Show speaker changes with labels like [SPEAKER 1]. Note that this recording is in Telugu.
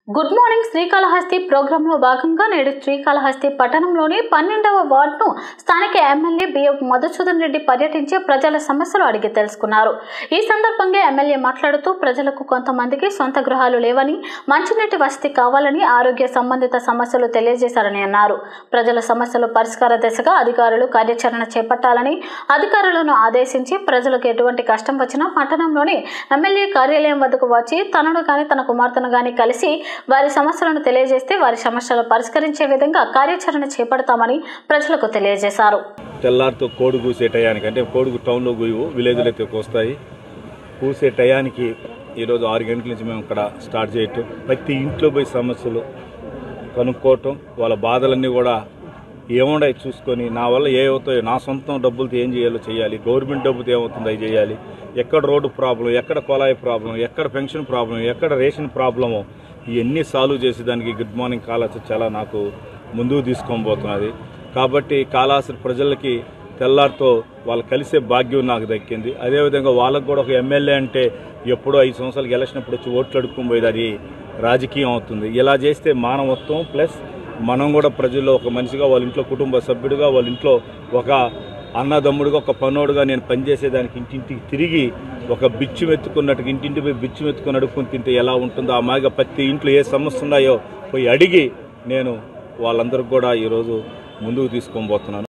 [SPEAKER 1] గుడ్ మార్నింగ్ శ్రీకాళహస్తి ప్రోగ్రాంలో భాగంగా నేడు శ్రీకాళహస్తి పట్టణంలోని పన్నెండవ వార్డును స్థానిక ఎమ్మెల్యే బిఎఫ్ మధుసూదన్ రెడ్డి పర్యటించి ప్రజల సమస్యలు అడిగి తెలుసుకున్నారు ఈ సందర్భంగా ఎమ్మెల్యే మాట్లాడుతూ ప్రజలకు కొంతమందికి సొంత గృహాలు లేవని మంచినీటి వసతి కావాలని ఆరోగ్య సంబంధిత సమస్యలు తెలియజేశారని అన్నారు ప్రజల సమస్యలు పరిష్కార దిశగా అధికారులు కార్యాచరణ చేపట్టాలని అధికారులను ఆదేశించి ప్రజలకు ఎటువంటి కష్టం వచ్చినా పట్టణంలోని ఎమ్మెల్యే కార్యాలయం వద్దకు వచ్చి తనను కానీ తన కుమార్తెను కానీ కలిసి వారి సమస్యలను తెలియజేస్తే వారి సమస్యలు పరిష్కరించే విధంగా కార్యాచరణ చేపడతామని ప్రజలకు తెలియజేశారు
[SPEAKER 2] తెల్లారితో కోడి కూసే టయానికి అంటే కోడుగు టౌన్లో కూయవు విలేజ్లో అయితే కోస్తాయి కూసే టయానికి ఈరోజు ఆరు గంటల నుంచి మేము ఇక్కడ స్టార్ట్ చేయటం ప్రతి ఇంట్లో పోయి సమస్యలు కనుక్కోవటం వాళ్ళ బాధలన్నీ కూడా ఏముండయి చూసుకొని నా వల్ల ఏ అవుతాయో నా సొంతం డబ్బులతో ఏం చేయాలో చేయాలి గవర్నమెంట్ డబ్బుతో ఏమవుతుందో అవి చేయాలి ఎక్కడ రోడ్డు ప్రాబ్లం ఎక్కడ కొలాయి ప్రాబ్లం ఎక్కడ పెన్షన్ ప్రాబ్లం ఎక్కడ రేషన్ ప్రాబ్లము ఇవన్నీ సాల్వ్ చేసేదానికి గుడ్ మార్నింగ్ కాలాస్ చాలా నాకు ముందుకు తీసుకొని పోతున్నది కాబట్టి కాళాస్త్రి ప్రజలకి తెల్లారితో వాళ్ళు కలిసే భాగ్యం నాకు దక్కింది అదేవిధంగా వాళ్ళకు కూడా ఒక ఎమ్మెల్యే అంటే ఎప్పుడో ఐదు సంవత్సరాలకి ఎలక్షన్ అప్పుడు వచ్చి ఓట్లు అడుక్కుని పోయేది అది రాజకీయం అవుతుంది ఇలా చేస్తే మానవత్వం ప్లస్ మనం కూడా ప్రజల్లో ఒక మనిషిగా వాళ్ళ ఇంట్లో కుటుంబ సభ్యుడిగా వాళ్ళ ఇంట్లో ఒక అన్నదమ్ముడిగా ఒక పనోడుగా నేను పనిచేసేదానికి ఇంటింటికి తిరిగి ఒక బిచ్చు మెత్తుకున్నట్టుగా ఇంటింటి పోయి బిచ్చు మెత్తుకుని అడుక్కుని తింటే ఎలా ఉంటుందో ఆ మాదిగా ప్రతి ఇంట్లో ఏ సమస్య ఉన్నాయో పోయి అడిగి నేను వాళ్ళందరికీ కూడా ఈరోజు ముందుకు తీసుకొని పోతున్నాను